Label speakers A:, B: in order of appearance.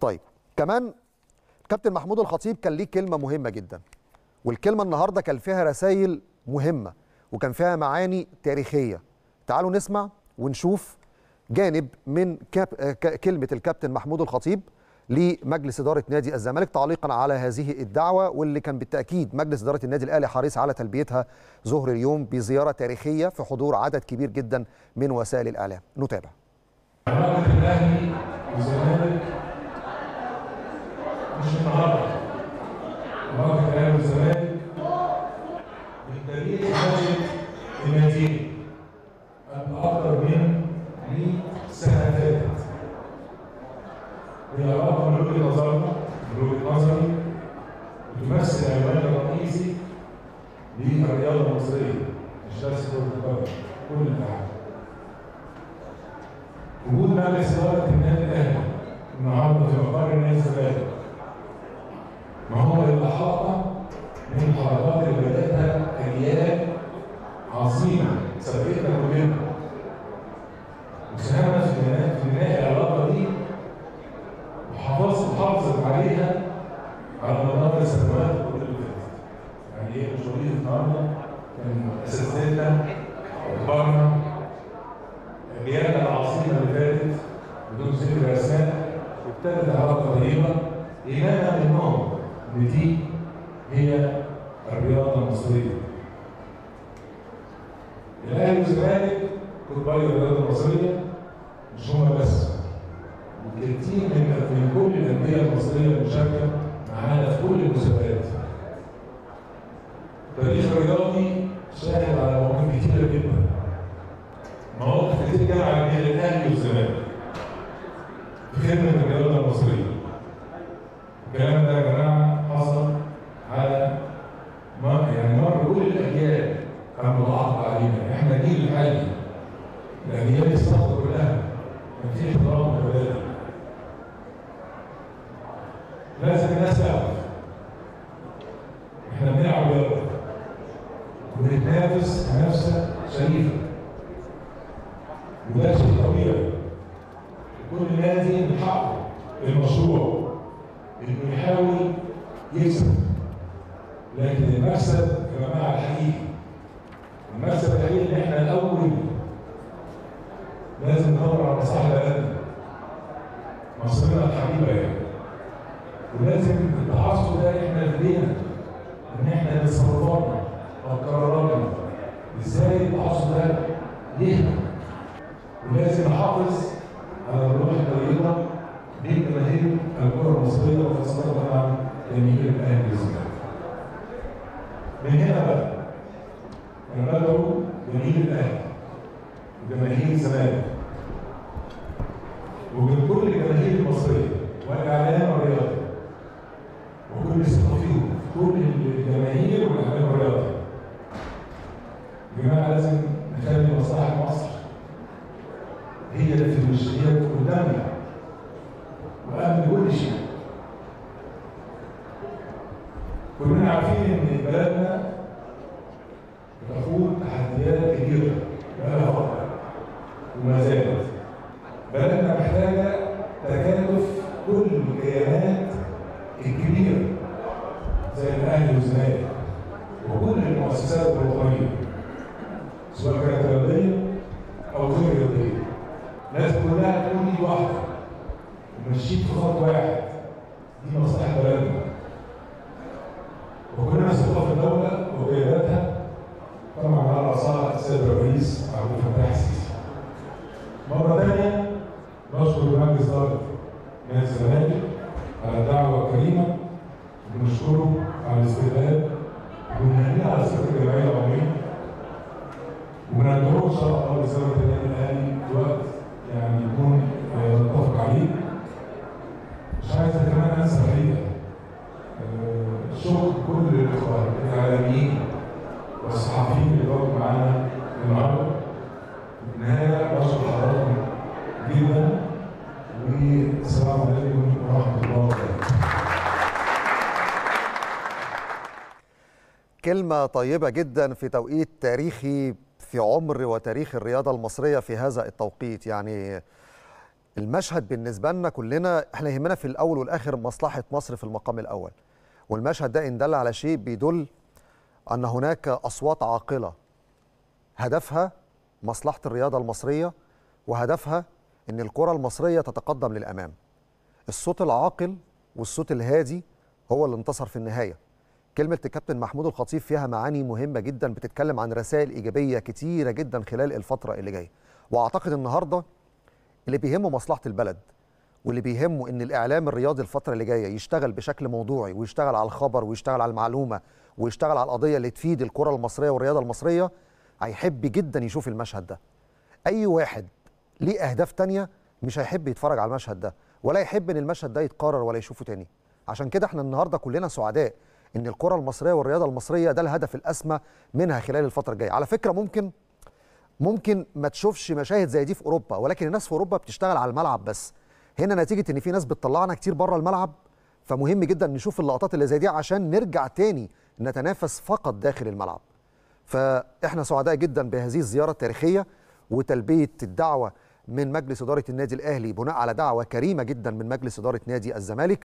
A: طيب كمان كابتن محمود الخطيب كان ليه كلمه مهمه جدا والكلمه النهارده كان فيها رسائل مهمه وكان فيها معاني تاريخيه تعالوا نسمع ونشوف جانب من كاب كلمه الكابتن محمود الخطيب لمجلس اداره نادي الزمالك تعليقا على هذه الدعوه واللي كان بالتاكيد مجلس اداره النادي الاهلي حريص على تلبيتها ظهر اليوم بزياره تاريخيه في حضور عدد كبير جدا من وسائل الاعلام نتابع
B: علاقه الاهلي والزمالك مش النهارده علاقه الاهلي والزمالك بالتاريخ ماشي الناديين قبل اكثر من 100 سنه فاتت هي علاقه من وجهه نظرنا من وجهه نظري بتمثل العنوان الرئيسي للرياضه المصريه مش بس كره القدم كل العالم وجود مجلس اداره النادي الاهلي النهارده في مقر النادي الزمالك ما هو الاحاطه من الحركات اللي بداتها اجيال عظيمه سبقتنا كلنا وساهمت في بناء في بناء العلاقه دي وحافظت حافظت عليها على مدار السنوات اللي فاتت يعني ايه مش وليد النهارده كان اساتذتنا وكبارنا الرياده العظيمه اللي فاتت بدون ذكر اسماء ابتدت علاقه طيبه ايمانا منهم ان دي هي الرياضه المصريه. الاهلي والزمالك كبار الرياضه المصريه مش هما بس وكتير من من كل الانديه المصريه المشاركه معانا في كل المسابقات. التاريخ الرياضي شاهد على مواقف كتيره جدا. مواقف كتير جمعت بين الاهلي والزمالك. في خدمه الرياضه المصريه. الكلام ده يا جماعه حصل على مر يعني مر كل الاجيال كان متعاقب علينا، احنا جيل الحالي. الاجيال السابقه كلها كان في احترام متبادل. لازم الناس تعرف احنا بنلعب رياضه وبنتنافس منافسه شريفه وده شيء طبيعي كل نادي من حقه المشروع انه يحاول يكسب لكن المكسب يا جماعه الحقيقي المكسب الحقيقي ان احنا الاول لازم ندور على مصلحه بلدنا مصرنا الحبيبه يعني ولازم التعصب ده احنا في ايدينا ان احنا تصرفاتنا او قراراتنا ازاي التعصب ده يهدى ولازم نحافظ على الروح الطيبه بين جماهير الكره المصريه وخاصه طبعا جماهير الاهلي والزمالك. من هنا بقى انا بدعو جماهير الاهلي وجماهير الزمالك ومن كل الجماهير المصريه والاعلام الرياضي وكل الصحفيين كل الجماهير والاعلام الرياضي. يا جماعه لازم نخلي مصلحه مصر هي اللي في المشكلة قدامنا وقبل كل شيء كلنا عارفين ان بلدنا بتخوض تحديات كبيره بقالها فتره وما زالت بلدنا محتاجه تكاتف كل الكيانات الكبيره زي الاهلي والزمالك وكل المؤسسات الوطنيه سواء كانت رياضيه او غير رياضيه لازم كلها تكون ايد واحده وماشيين في خط واحد دي مصلحه بلدنا وكلنا ثقه في الدوله وقياداتها طبعا على راسها السيد الرئيس عبد الفتاح السيسي. مره ثانيه نشكر مجلس اداره نادي الزمالك على الدعوه الكريمه ونشكره على الاستقبال ونهنيه على ثقه الجمعيه العموميه وندعوه ان شاء الله لزياره النادي الاهلي في وقت يعني يكون نتفق عليه مش عايز كمان انسى الحقيقه شكر كل الاخوه الاعلاميين والصحفيين اللي كانوا معانا النهارده في النهايه بشكر حضراتكم جدا والسلام عليكم ورحمه الله وبركاته
A: كلمة طيبة جدا في توقيت تاريخي في عمر وتاريخ الرياضة المصرية في هذا التوقيت يعني المشهد بالنسبه لنا كلنا احنا يهمنا في الاول والاخر مصلحه مصر في المقام الاول والمشهد ده ان دل على شيء بيدل ان هناك اصوات عاقله هدفها مصلحه الرياضه المصريه وهدفها ان الكره المصريه تتقدم للامام الصوت العاقل والصوت الهادي هو اللي انتصر في النهايه كلمه الكابتن محمود الخطيب فيها معاني مهمه جدا بتتكلم عن رسائل ايجابيه كتيره جدا خلال الفتره اللي جايه واعتقد النهارده اللي بيهمه مصلحه البلد واللي بيهمه ان الاعلام الرياضي الفتره اللي جايه يشتغل بشكل موضوعي ويشتغل على الخبر ويشتغل على المعلومه ويشتغل على القضيه اللي تفيد الكره المصريه والرياضه المصريه هيحب جدا يشوف المشهد ده اي واحد ليه اهداف تانية مش هيحب يتفرج على المشهد ده ولا يحب ان المشهد ده يتكرر ولا يشوفه تاني عشان كده احنا النهارده كلنا سعداء ان الكره المصريه والرياضه المصريه ده الهدف الاسمى منها خلال الفتره الجايه على فكره ممكن ممكن ما تشوفش مشاهد زي دي في اوروبا ولكن الناس في اوروبا بتشتغل على الملعب بس هنا نتيجه ان في ناس بتطلعنا كتير بره الملعب فمهم جدا نشوف اللقطات اللي زي دي عشان نرجع تاني نتنافس فقط داخل الملعب فاحنا سعداء جدا بهذه الزياره التاريخيه وتلبيه الدعوه من مجلس اداره النادي الاهلي بناء على دعوه كريمه جدا من مجلس اداره نادي الزمالك